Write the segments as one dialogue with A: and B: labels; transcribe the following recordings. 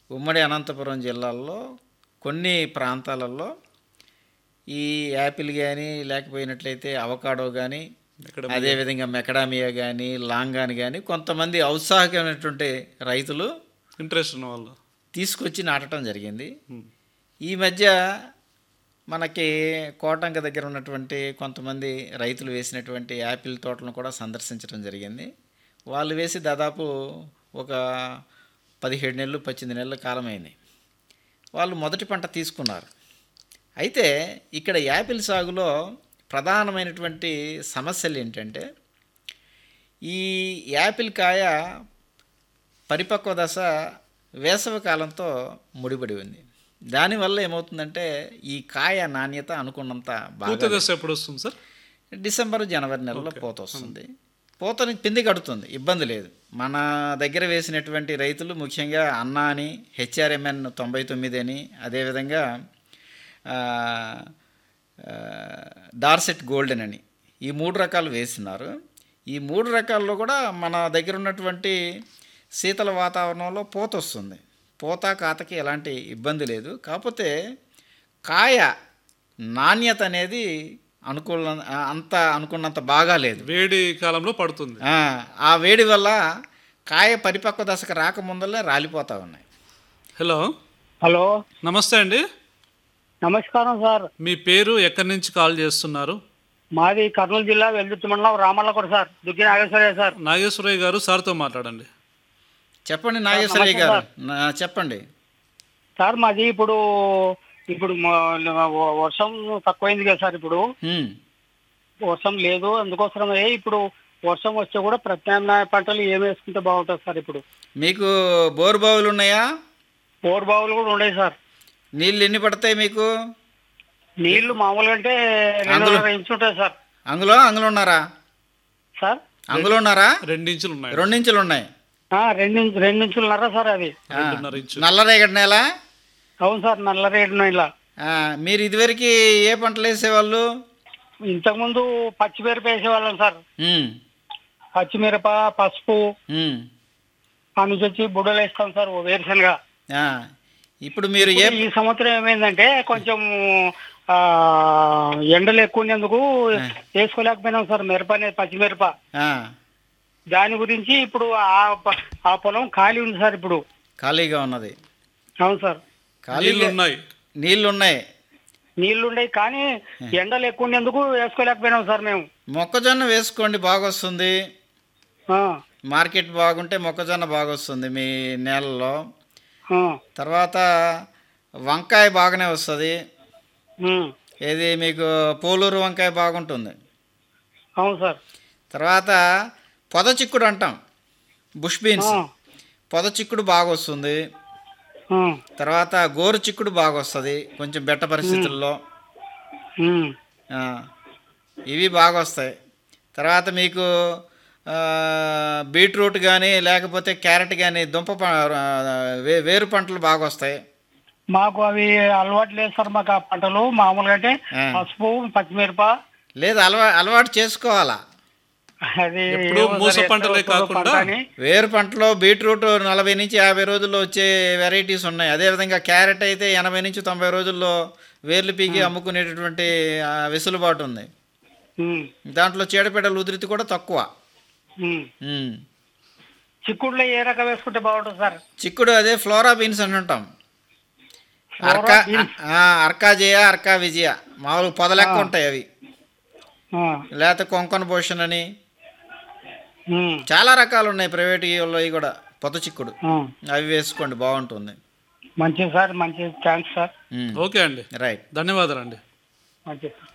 A: ఉమ్మడి అనంతపురం జిల్లాల్లో కొన్ని ప్రాంతాలలో ఈ యాపిల్ కానీ లేకపోయినట్లయితే అవకాడో కానీ
B: ఇక్కడ
A: అదేవిధంగా మెకడామియా కానీ లాంగాని కానీ కొంతమంది ఔత్సాహికమైనటువంటి రైతులు
B: ఇంట్రెస్ట్ ఉన్న వాళ్ళు
A: తీసుకొచ్చి నాటడం జరిగింది
B: ఉమ్.
A: ఈ మధ్య మనకి కోటంక దగ్గర ఉన్నటువంటి కొంతమంది రైతులు వేసినటువంటి యాపిల్ తోటలను కూడా సందర్శించడం జరిగింది వాళ్ళు వేసి దాదాపు ఒక పదిహేడు నెలలు పద్దెనిమిది నెలల కాలమైంది వాళ్ళు మొదటి పంట తీసుకున్నారు అయితే ఇక్కడ యాపిల్ సాగులో ప్రధానమైనటువంటి సమస్యలు ఏంటంటే ఈ యాపిల్ కాయ పరిపక్వ దశ వేసవి కాలంతో ముడిపడి ఉంది దానివల్ల ఏమవుతుందంటే ఈ కాయ నాణ్యత అనుకున్నంత
B: పూత
A: బాగా
B: దశ ఎప్పుడు వస్తుంది సార్
A: డిసెంబర్ జనవరి నెలలో పూత వస్తుంది పూతని పిండి కడుతుంది ఇబ్బంది లేదు మన దగ్గర వేసినటువంటి రైతులు ముఖ్యంగా అన్నా అని హెచ్ఆర్ఎంఎన్ తొంభై తొమ్మిది అని అదేవిధంగా ఆ, ఆ, డార్సెట్ గోల్డెన్ అని ఈ మూడు రకాలు వేసినారు ఈ మూడు రకాల్లో కూడా మన దగ్గర ఉన్నటువంటి శీతల వాతావరణంలో పూత వస్తుంది పూత కాతకి ఎలాంటి ఇబ్బంది లేదు కాకపోతే కాయ నాణ్యత అనేది అనుకూల అంత అనుకున్నంత బాగా లేదు
B: వేడి కాలంలో పడుతుంది
A: ఆ, ఆ వేడి వల్ల కాయ పరిపక్వ దశకు రాకముందలే రాలిపోతూ ఉన్నాయి
B: హలో
C: హలో
B: నమస్తే అండి
C: నమస్కారం సార్
B: మీ పేరు ఎక్కడి నుంచి కాల్ చేస్తున్నారు
C: మాది కర్నూలు జిల్లా వెల్దుర్తి మండలం రామల్లకోట సార్ దుగ్గి నాగేశ్వరయ్య సార్
B: నాగేశ్వరయ్య గారు సార్తో మాట్లాడండి
A: చెప్పండి నాగేశ్వరయ్య
C: నమస్తే
A: గారు నా- చెప్పండి
C: సార్ మాది ఇప్పుడు ఇప్పుడు మ- వర్షం తక్కువైంది కదా సార్ ఇప్పుడు
A: హ్మ్.
C: వర్షం లేదు అందుకోసమే ఇప్పుడు వర్షం వస్తే కూడా ప్రత్యామ్నాయ పంటలు ఏం వేసుకుంటే బాగుంటుంది సార్ ఇప్పుడు
A: మీకు బోరు బావులు ఉన్నాయా
C: బోర్ బావులు కూడా ఉన్నాయి సార్
A: నీళ్ళు ఎన్ని పడతాయి మీకు
C: నీళ్లు మామూలుగా అంటే రెండున్నర ఇంచు ఉంటాయి సార్
A: అందులో అందులో ఉన్నారా
C: సార్
A: అందులో ఉన్నారా
B: రెండించులు ఉన్నాయి
A: రెండించులు ఉన్నాయి
C: ఆ, రెండు ఇంచు రెండు ఇంచులున్నారా సార్ అది
A: ఆ,
B: రెండున్నర ఇంచు
A: నల్లరేగడి నేల
C: అవును సార్ నల్ల రేటు ఇలా
A: ఆ, మీరు ఇదివరకు ఏ పంటలు వేసేవాళ్ళు
C: ఇంతకుముందు పచ్చిమిరప వేసేవాళ్ళం సార్
A: హ్మ్.
C: పచ్చిమిరప పసుపు
A: హ్మ్.
C: ఆ నుంచి వచ్చి బుడ్డలు వేస్తాం సార్ ఓ వేరుశనగ
A: ఆ, ఇప్పుడు మీరు ఏ
C: ఈ సంవత్సరం ఏమైందంటే కొంచెం ఆ ఎండలు ఎక్కువ ఉన్నందుకు వేసుకోలేకపోయినాం సార్ మిరప అనేది పచ్చిమిరప
A: ఆ,
C: దాని గురించి ఇప్పుడు ఆ ప- ఆ పొలం ఖాళీ ఉంది సార్ ఇప్పుడు
A: ఖాళీగా ఉన్నది
C: అవును సార్
B: నీళ్ళు
A: ఖాళీగా
B: ఉన్నాయి
A: నీళ్ళు ఉన్నాయి
C: నీళ్లు ఉన్నాయి కానీ ఎండలు ఎక్కువ ఉన్నందుకు వేసుకోలేకపోయినాం సార్ మేము
A: మొక్కజొన్న వేసుకోండి బాగొస్తుంది
C: ఆ,
A: మార్కెట్ బాగుంటే మొక్కజొన్న బాగొస్తుంది మీ నేలలో
C: ఆ,
A: తర్వాత వంకాయ బాగానే వస్తుంది
C: ఉమ్,
A: ఏది మీకు పోలూరు వంకాయ బాగుంటుంది
C: అవును సార్
A: తర్వాత పొద చిక్కుడు అంటాం బుష్ బీన్స్
C: ఆ,
A: పొద చిక్కుడు బాగా వస్తుంది
C: ఆ,
A: తర్వాత గోరు చిక్కుడు బాగా వస్తుంది కొంచెం బెట్ట పరిస్థితుల్లో
C: ఉమ్,
A: ఆ, ఇవి బాగా వస్తాయి తర్వాత మీకు ఆ, బీట్రూట్ కానీ లేకపోతే క్యారెట్ కానీ దుంప ప- ఆ, వే- వేరు పంటలు బాగా వస్తాయి
C: మాకు అవి అలవాటు లేదు సార్ మాకు ఆ పంటలు మామూలుగా అంటే
A: ఆ.
C: పసుపు పచ్చిమిరప
A: లేదు అలవా అలవాటు చేసుకోవాలా
C: అది
B: ఎప్పుడూ
C: ఏమో
B: మూస
C: సార్, ఎక్కడ
B: పంటలే
C: వస్తుందో
B: కాకుండా
C: పంట అని.
A: వేరు పంటలో బీట్రూట్ నలభై నుంచి యాభై రోజుల్లో వచ్చే వెరైటీస్ ఉన్నాయి అదేవిధంగా క్యారెట్ అయితే ఎనభై నుంచి తొంభై రోజుల్లో వేర్లు పీకి అమ్ముకునేటటువంటి ఆ, వెసులుబాటు ఉంది
C: ఉమ్,
A: దాంట్లో చీడపీడల ఉధృతి కూడా తక్కువ
C: ఉమ్.
A: ఉమ్.
C: చిక్కుడులో ఏ రకం వేసుకుంటే బాగుంటుంది సార్
A: చిక్కుడు అదే ఫ్లోరా బీన్స్ అని అంటాం
C: ఫ్లోరా
A: అర్కా
C: బీన్స్.
A: ఆ, అర్కా జయ అర్కా విజయ మామూలు పొదలెక్క ఉంటాయి అవి
C: ఆ,
A: లేకపోతే కొంకణ భూషణ్ అని
C: ఉమ్,
A: చాలా రకాలు ఉన్నాయి ప్రైవేట్ ఇవి కూడా పొద చిక్కుడు
C: ఆ.
A: అవి వేసుకోండి బాగుంటుంది
C: మంచిది సార్ మంచిది థ్యాంక్స్ సార్
A: ఉమ్.
B: ఓకే అండి
A: రైట్
B: ధన్యవాదాలండి
C: మంచిది సార్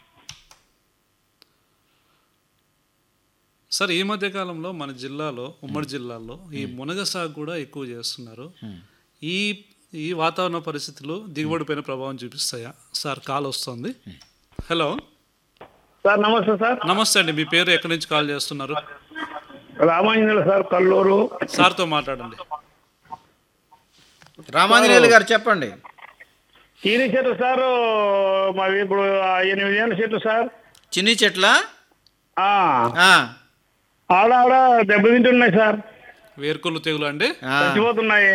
B: సార్ ఈ మధ్య కాలంలో మన జిల్లాలో ఉమ్మడి జిల్లాలో ఈ మునగ సాగు కూడా ఎక్కువ చేస్తున్నారు ఈ ఈ వాతావరణ పరిస్థితులు దిగుబడిపైన ప్రభావం చూపిస్తాయా సార్ కాల్ వస్తుంది హలో
D: సార్ నమస్తే సార్
B: నమస్తే అండి మీ పేరు ఎక్కడి నుంచి కాల్ చేస్తున్నారు
D: రామాంజనేయులు సార్ కల్లూరు
B: సార్తో మాట్లాడండి
A: రామాంజనేయులు గారు చెప్పండి
D: చీని చెట్లు సార్ మావి ఇప్పుడు ఆ ఎనిమిది ఏళ్ళ చెట్లు సార్
A: చిన్ని చెట్ల
D: ఆ,
A: ఆ,
D: ఆడ ఆడ దెబ్బతింటున్నాయి సార్
B: వేరుకొల్లు తెగులు అండి
A: ఆ.
D: చచ్చిపోతున్నాయి